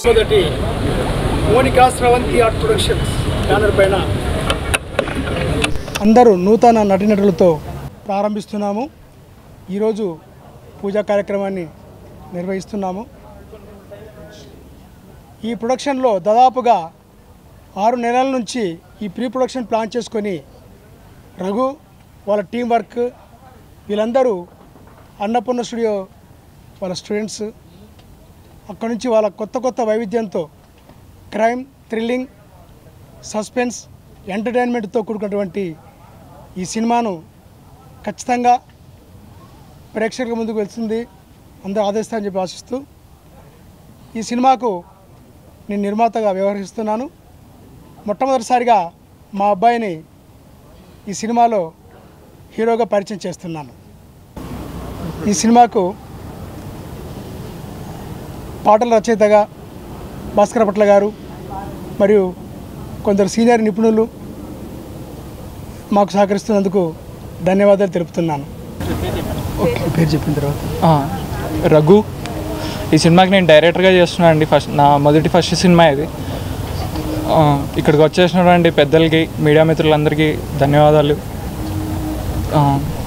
మొదటి Monika Sravanthi art productions banner పైన అందరూ నూతన నటీనటులతో ప్రారంభిస్తున్నాము ఈరోజు పూజా కార్యక్రమాన్ని నిర్వహిస్తున్నాము ఈ ప్రొడక్షన్లో దాదాపుగా ఆరు నెలల నుంచి ఈ ప్రీ ప్రొడక్షన్ ప్లాన్ చేసుకొని రఘు వాళ్ళ టీం వర్క్ వీళ్ళందరూ అన్నపూర్ణ స్టూడియో వాళ్ళ స్టూడెంట్స్ అక్కడ నుంచి వాళ్ళ కొత్త కొత్త వైవిధ్యంతో క్రైమ్ థ్రిల్లింగ్ సస్పెన్స్ ఎంటర్టైన్మెంట్తో కూడుకున్నటువంటి ఈ సినిమాను ఖచ్చితంగా ప్రేక్షకుల ముందుకు వెళ్తుంది అందరూ ఆదరిస్తారని చెప్పి ఆశిస్తూ ఈ సినిమాకు నేను నిర్మాతగా వ్యవహరిస్తున్నాను మొట్టమొదటిసారిగా మా అబ్బాయిని ఈ సినిమాలో హీరోగా పరిచయం చేస్తున్నాను ఈ సినిమాకు పాటల రచయితగా భాస్కర పట్ల గారు మరియు కొందరు సీనియర్ నిపుణులు మాకు సహకరిస్తున్నందుకు ధన్యవాదాలు తెలుపుతున్నాను ఓకే పేరు చెప్పిన తర్వాత ఆ, రఘు ఈ సినిమాకి నేను డైరెక్టర్గా చేస్తున్నాను అండి ఫస్ట్ నా మొదటి ఫస్ట్ సినిమా ఇది ఆ, ఇక్కడికి వచ్చేసినటువంటి పెద్దలకి మీడియా మిత్రులందరికీ ధన్యవాదాలు ఆ,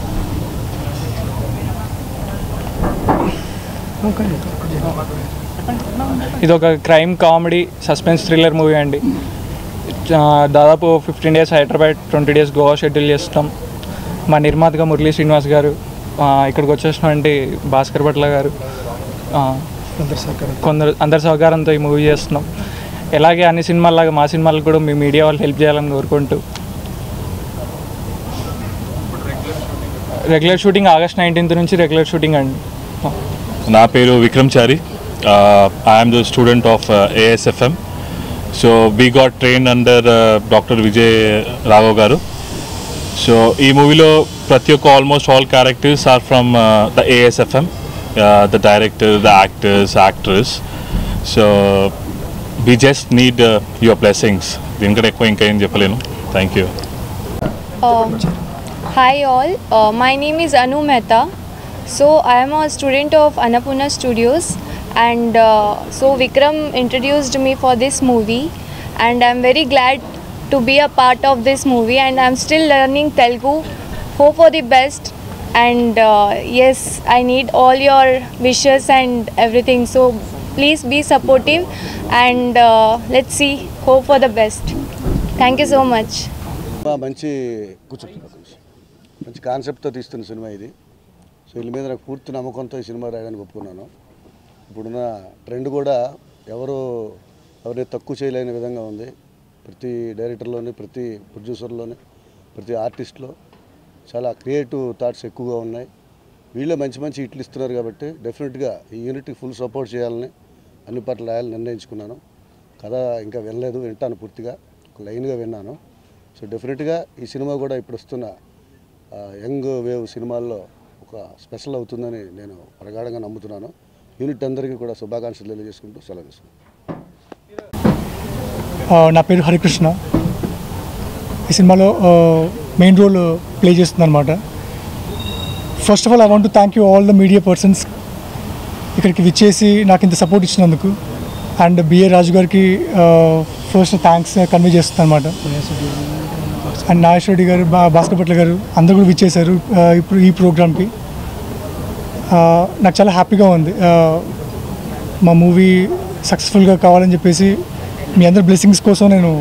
ఇది ఒక crime comedy suspense thriller movie అండి ఆ, దాదాపు fifteen days Hyderabad twenty days Goa schedule చేస్తాం మా నిర్మాతగా మురళీ శ్రీనివాస్ గారు ఆ, ఇక్కడికి వచ్చేసినటువంటి భాస్కర్ భట్ల గారు ఆ, అందరు సహకారం కొందరు అందరి సహకారంతో ఈ మూవీ చేస్తున్నాం ఎలాగే అన్ని సినిమాల్లాగా మా సినిమాలకు కూడా మీ మీడియా వాళ్ళు హెల్ప్ చేయాలని కోరుకుంటూ రెగ్యులర్ షూటింగ్ ఆగస్ట్ నైన్టీన్త్ నుంచి రెగ్యులర్ షూటింగ్ అండి నా పేరు Vikram Chari I'm the student of ASFM so we got train under doctor Vijay Raghav garu so ఈ మూవీలో ప్రతి ఒక్క almost all characters are from the ASFM the director the actors actors so we just need your blessings దీనికంటే ఎక్కువ ఇంకా ఏం చెప్పలేను thank you Um, hi all, uh, my name is Anu Mehta. So I am a student of Annapurna Studios and uh, so Vikram introduced me for this movie and I'm very glad to be a part of this movie and I'm still learning Telugu. Hope for the best and uh, yes, I need all your wishes and everything. So please be supportive and uh, let's see, hope for the best. Thank you so much. సినిమా మంచి కూర్చోండి ఒక నిమిషం. మంచి కాన్సెప్ట్తో తీస్తున్న cinema ఇది so వీళ్ళ మీద నాకు పూర్తి నమ్మకంతో ఈ సినిమా రాయడానికి ఒప్పుకున్నాను ఇప్పుడున్న ట్రెండ్ కూడా ఎవరు ఎవరిని తక్కువ చేయలేని విధంగా ఉంది ప్రతి డైరెక్టర్లోని ప్రతి ప్రొడ్యూసర్లోని ప్రతి ఆర్టిస్ట్లో చాలా క్రియేటివ్ థాట్స్ ఎక్కువగా ఉన్నాయి వీళ్ళే మంచి మంచి హిట్లు ఇస్తున్నారు కాబట్టి డెఫినెట్గా ఈ యూనిట్కి ఫుల్ సపోర్ట్ చేయాలని అన్ని పట్ల రాయాలని నిర్ణయించుకున్నాను కథ ఇంకా వినలేదు వింటాను పూర్తిగా ఒక లైన్గా విన్నాను సో డెఫినెట్గా ఈ సినిమా కూడా ఇప్పుడు వస్తున్న ఆ, యంగ్ వేవ్ సినిమాల్లో ఒక స్పెషల్ అవుతుందని నేను ప్రగాఢంగా నమ్ముతున్నాను యూనిట్ అందరికీ కూడా శుభాకాంక్షలు తెలియజేసుకుంటూ సెలవు తీసుకుంటాను ఆ, నా పేరు హరికృష్ణ ఈ సినిమాలో మెయిన్ రోల్ ప్లే చేస్తుంది అనమాట first of all I want to thank you all the media persons ఇక్కడికి విచ్చేసి నాకు ఇంత సపోర్ట్ ఇచ్చినందుకు అండ్ బిఏ రాజు గారికి ఫస్ట్ థ్యాంక్స్ కన్వే చేస్తుంది అనమాట అండ్ నాగేశ్వరి గారు బా భాస్కర్ పట్ల గారు అందరూ కూడా విచ్చేశారు ఆ, ఇప్పుడు ఈ ప్రోగ్రామ్కి నాకు చాలా హ్యాపీగా ఉంది ఆ, మా మూవీ సక్సెస్ఫుల్గా కావాలని చెప్పేసి మీ అందరి బ్లెస్సింగ్స్ కోసం నేను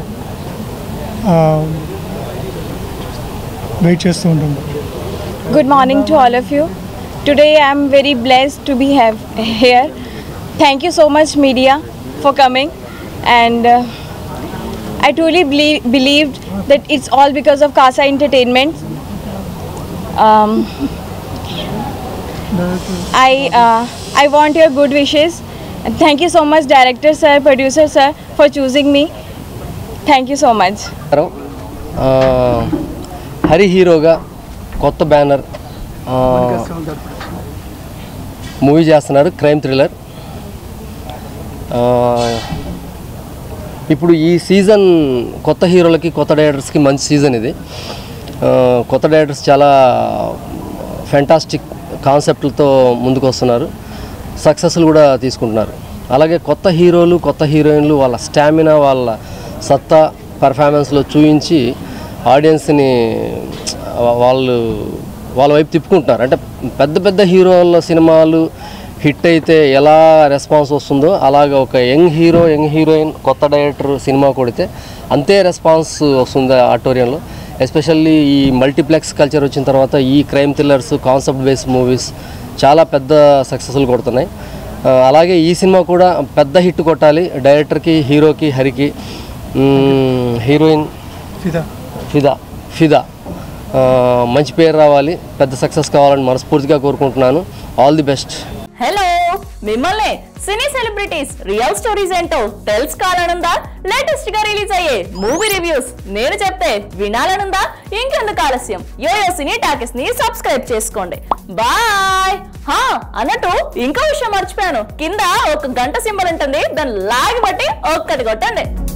వెయిట్ చేస్తూ ఉంటాను Good morning to all of you. Today I am very blessed to be have here. Thank you so much media for coming and uh, I truly believe, believed that it's all because of Casa Entertainment. Um, I uh, I want your good wishes and thank you so much director sir, producer sir for choosing me. Thank you so much. నమస్కారం ఆ, హరి హీరోగా కొత్త banner ఆ, movie చేస్తున్నారు crime thriller ఆ, ఇప్పుడు ఈ season కొత్త హీరోలకి కొత్త డైరెక్టర్స్కి మంచి సీజన్ ఇది ఆ, కొత్త డైరెక్టర్స్ చాలా ఫెంటాస్టిక్ కాన్సెప్ట్లతో ముందుకు వస్తున్నారు సక్సెస్లు కూడా తీసుకుంటున్నారు అలాగే కొత్త హీరోలు కొత్త హీరోయిన్లు వాళ్ళ స్టామినా వాళ్ళ సత్తా పర్ఫార్మెన్స్లో చూపించి ఆడియన్స్ని వాళ్ళు వాళ్ళ వైపు తిప్పుకుంటున్నారు అంటే పెద్ద పెద్ద హీరోల సినిమాలు హిట్ అయితే ఎలా రెస్పాన్స్ వస్తుందో అలాగ ఒక యంగ్ హీరో యంగ్ హీరోయిన్ కొత్త డైరెక్టర్ సినిమా కొడితే అంతే రెస్పాన్స్ వస్తుంది ఆడిటోరియంలో ఎస్పెషల్లీ ఈ మల్టీప్లెక్స్ కల్చర్ వచ్చిన తర్వాత ఈ crime thrillers concept based movies చాలా పెద్ద సక్సెస్లు కొడుతున్నాయి ఆ, అలాగే ఈ సినిమా కూడా పెద్ద హిట్ కొట్టాలి డైరెక్టర్కి హీరోకి హరికి మ్మ్, హీరోయిన్ ఫిదా ఫిదా ఫిదా ఆ, మంచి పేరు రావాలి పెద్ద సక్సెస్ కావాలని మనస్ఫూర్తిగా కోరుకుంటున్నాను ఆల్ ది బెస్ట్ హలో మిమ్మల్ని సినీ సెలబ్రిటీస్ రియల్ స్టోరీస్ ఏంటో తెలుసుకోవాలనుందా లేటెస్ట్ గా రిలీజ్ అయ్యే మూవీ రివ్యూస్ నేను చెప్తే వినాలనుందా ఇంకెందుకు ఆలస్యం యోయో సినీ టాకీస్ ని సబ్స్క్రైబ్ చేసుకోండి బాయ్ హా అన్నట్టు ఇంకో విషయం మర్చిపోయాను కింద ఒక గంట సింబల్ ఉంటుంది దాన్ని లాగి బట్టి ఒక్కటి కొట్టండి